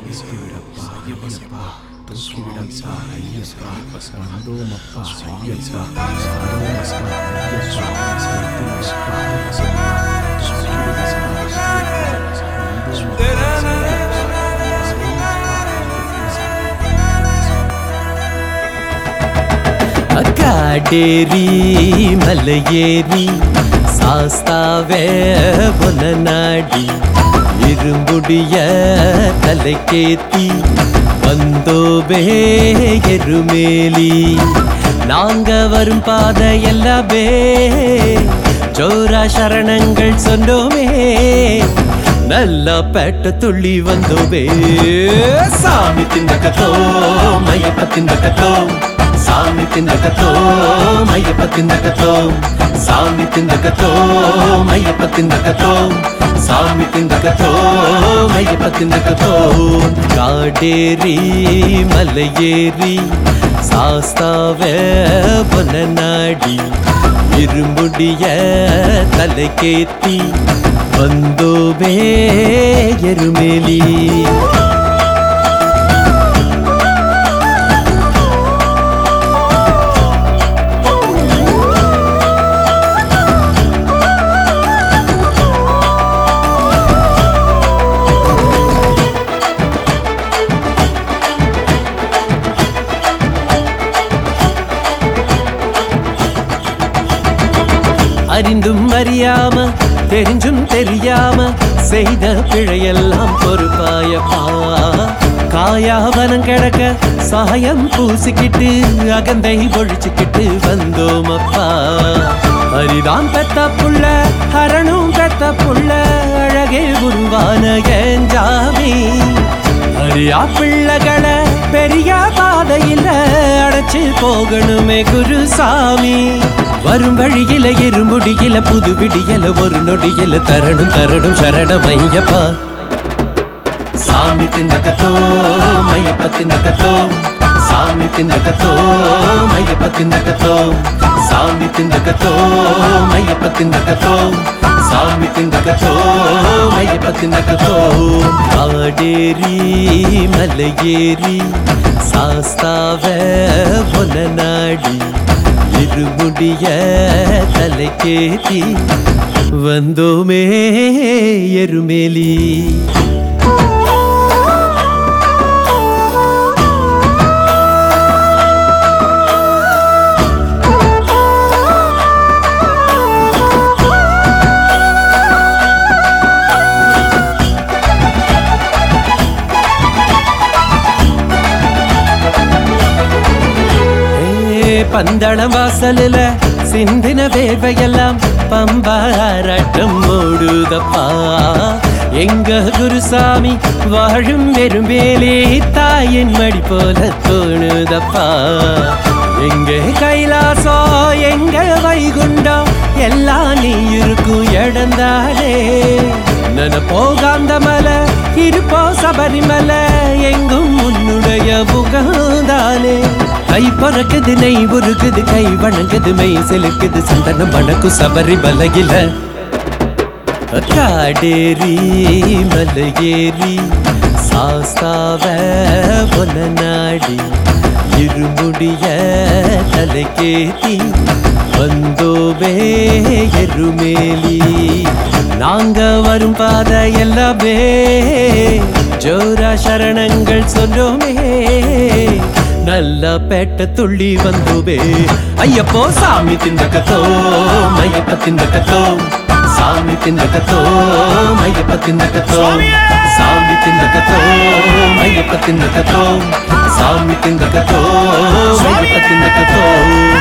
தூக்கிவிடப்பா ஐயப்பா தூக்கிவிடப்பா ஐயப்பா வந்தோமப்பா ஐயப்பா சாரோமப்பா ஐயப்பா காடேரி மலையேறி சாஸ்தாவே பொன நாடி இரும்புடிய தலைக்கேத்தி வந்தோபே எருமேலி நாங்க வரும் பாதை எல்லாமே ஜோரா சரணங்கள் சொன்னோமே நல்லா பேட்ட துள்ளி வந்தோமே சாமி திண்டக்கத்தோ மையப்ப திண்டக்கத்தோ சாமி திண்டக்கத்தோ மையப்ப திண்டக்கத்தோ சாமி திண்டக்கத்தோ மையப்ப திண்டக்கத்தோ சாமி திண்டக்கத்தோ மையப்ப திண்டக்கத்தோ காடேரி மலையேறி சாஸ்தாவே பொன நாடி இருமுடிய தலைக்கேத்தி வந்தோபே எருமேலி அறிந்தும் அறியாம தெரிஞ்சும் தெரியாம செய்த பிழையெல்லாம் பொறுப்பாயப்பா காயாவனம் கிடக்க சாயம் பூசிக்கிட்டு அகந்தை ஒழிச்சுக்கிட்டு வந்தோமப்பா அரிதான் பெத்த புள்ள ஹரணும் பெத்த புள்ள அழகே உருவான ஏஞ்சாமி அரியா பிள்ளைகளை பெரிய பாதையில அடைச்சு போகணுமே குருசாமி வரும் வழியில இருமுடியில புது விடியல ஒரு நொடியில தரணும் தரணும் சரணமையப்பா சாமி திண்டக்கத்தோ மையப்ப திண்டக்கத்தோ சாமி திண்டக்கத்தோ மையப்ப திண்டக்கத்தோ சாமி திண்டக்கத்தோ மையப்ப திண்டக்கத்தோ சாமி திண்டக்கத்தோ மையப்ப திண்டக்கத்தோ காடேரி மலையேறி சாஸ்தாவ பொன நாடி இருமுடிய தலைக்கேத்தி வந்தோமே எருமேலி ஏ, பந்தளம் வாசலில் சிந்தின வேர்வையெல்லாம் பம்பாராட்டம் ஓடுதப்பா எங்க குருசாமி வாழும் வெறும்பேலே தாயின் மடி போல தோணுதப்பா எங்க கைலாசம் எங்க வைகுண்டம் எல்லாம் நீ இருக்கும் இடந்தானே நன போகாந்த மலை இருப்போ சபரிமலை எங்கும் உன்னுடைய முகம்தானே கை பறக்குது நெய் உருகுது கை வணங்குது மெய் செலுக்குது சந்தனம் வணக்கும் சபரிமலையில காடேரி மலையேறி சாஸ்தாவ பொன நாடி இருமுடிய தலைக்கேத்தி வந்தோபே எருமேலி நாங்க வரும் பாதை எல்லாமே ஜோரா சரணங்கள் சொன்னோமே நல்ல பேட்ட துள்ளி வந்தோபே ஐயப்போ சாமி திண்டக்கத்தோ மையப்ப திண்டக்கத்தோ சாமி திண்டக்கத்தோ மையப்ப திண்டக்கத்தோ சாமி திண்டக்கத்தோ மையப்ப திண்டக்கத்தோ சாமி திண்டக்கத்தோ மையப்ப திண்டக்கத்தோ